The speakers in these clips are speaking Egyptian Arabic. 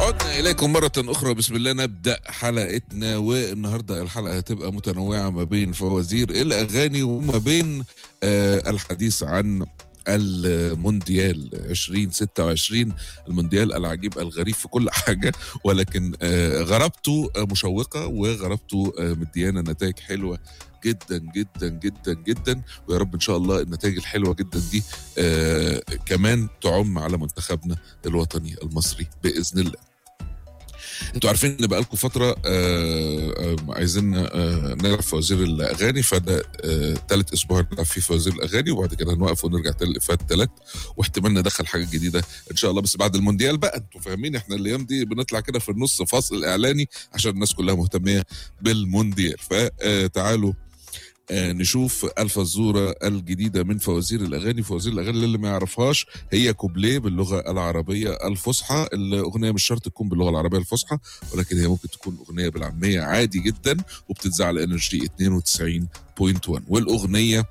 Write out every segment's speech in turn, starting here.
عدنا إليكم مرة أخرى بسم الله نبدأ حلقتنا والنهاردة الحلقة هتبقى متنوعة ما بين فوازير الأغاني وما بين آه الحديث عن المونديال 2026 المونديال العجيب الغريب في كل حاجة ولكن آه غرابته آه، مشوقة وغرابته آه، مديانا نتائج حلوة جدا جدا جدا جدا ويا رب ان شاء الله النتائج الحلوه جدا دي آه كمان تعم على منتخبنا الوطني المصري باذن الله انتوا عارفين ان بقالكم فتره آه آه عايزين آه نلعب فوازير الاغاني فده آه ثالث اسبوع نلعب فيه فوازير الاغاني وبعد كده هنوقف ونرجع تاني لفات ثلاث واحتمال ندخل حاجه جديده ان شاء الله بس بعد المونديال بقى انتوا فاهمين احنا الايام دي بنطلع كده في النص فاصل اعلاني عشان الناس كلها مهتميه بالمونديال فتعالوا آه، نشوف الفزوره الجديده من فوازير الاغاني فوازير الاغاني اللي ما يعرفهاش هي كوبليه باللغه العربيه الفصحى الاغنيه مش شرط تكون باللغه العربيه الفصحى ولكن هي ممكن تكون اغنيه بالعاميه عادي جدا وبتتذاع على انرجي 92.1 والاغنيه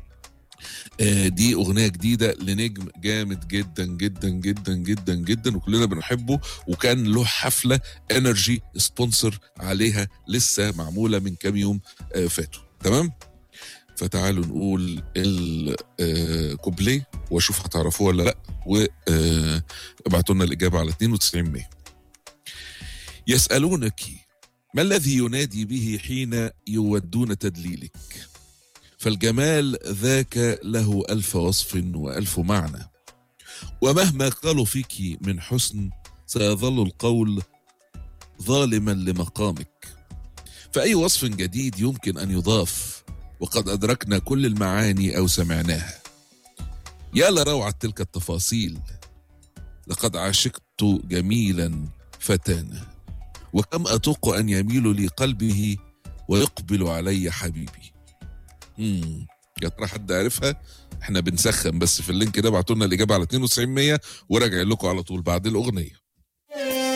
آه، دي اغنيه جديده لنجم جامد جدا جدا جدا جدا جدا وكلنا بنحبه وكان له حفله انرجي سبونسر عليها لسه معموله من كام يوم آه، فاتوا تمام فتعالوا نقول الكوبليه واشوف هتعرفوه ولا لا وابعتوا لنا الاجابه على 92 100 يسالونك ما الذي ينادي به حين يودون تدليلك فالجمال ذاك له ألف وصف وألف معنى ومهما قالوا فيك من حسن سيظل القول ظالما لمقامك فأي وصف جديد يمكن أن يضاف وقد أدركنا كل المعاني أو سمعناها يا لروعة تلك التفاصيل لقد عشقت جميلا فتانا وكم أتوق أن يميل لي قلبه ويقبل علي حبيبي مم. يا ترى حد عارفها احنا بنسخن بس في اللينك ده ابعتوا لنا الاجابه على 92 100 وراجع لكم على طول بعد الاغنيه